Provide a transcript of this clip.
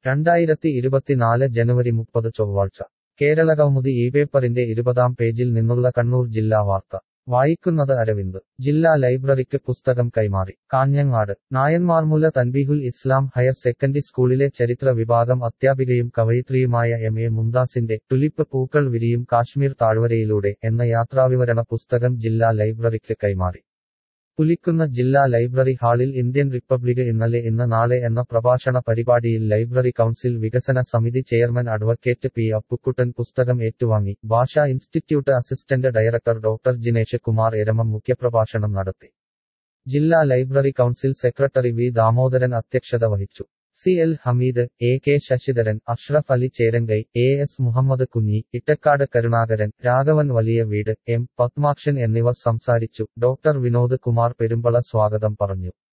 രണ്ടായിരത്തി ഇരുപത്തിനാല് ജനുവരി മുപ്പത് ചൊവ്വാഴ്ച കേരളകൗമുദി ഈ പേപ്പറിന്റെ ഇരുപതാം പേജിൽ നിന്നുള്ള കണ്ണൂർ ജില്ലാ വാർത്ത വായിക്കുന്നത് അരവിന്ദ് ജില്ലാ ലൈബ്രറിക്ക് പുസ്തകം കൈമാറി കാഞ്ഞങ്ങാട് നായന്മാർമുല തൻബീഹുൽ ഇസ്ലാം ഹയർ സെക്കൻഡറി സ്കൂളിലെ ചരിത്ര വിഭാഗം അധ്യാപികയും കവയിത്രിയുമായ എം എ മുംതാസിന്റെ തുലിപ്പ് പൂക്കൾ വിരിയും കാശ്മീർ താഴ്വരയിലൂടെ എന്ന യാത്രാവിവരണ പുസ്തകം ജില്ലാ ലൈബ്രറിക്ക് കൈമാറി പുലിക്കുന്ന ജില്ലാ ലൈബ്രറി ഹാളിൽ ഇന്ത്യൻ റിപ്പബ്ലിക് ഇന്നലെ ഇന്ന് നാളെ എന്ന പ്രഭാഷണ പരിപാടിയിൽ ലൈബ്രറി കൗൺസിൽ വികസന സമിതി ചെയർമാൻ അഡ്വക്കേറ്റ് പി അപ്പുക്കുട്ടൻ പുസ്തകം ഏറ്റുവാങ്ങി Bhasha institute assistant director doctor Jinesh Kumar Eramam മുഖ്യപ്രഭാഷണം നടത്തി ജില്ലാ library council secretary V Damodaran അധ്യക്ഷത വഹിച്ചു C L Hameed A K Sasidharan Ashraf Ali Cherangai A S Muhammad Kunhi Ittakkad Karunakaran Raghavan വലിയ വീട് എം പത്മാക്ഷൻ എന്നിവർ സംസാരിച്ചു ഡോക്ടർ വിനോദ് കുമാർ പെരുമ്പള സ്വാഗതം പറഞ്ഞു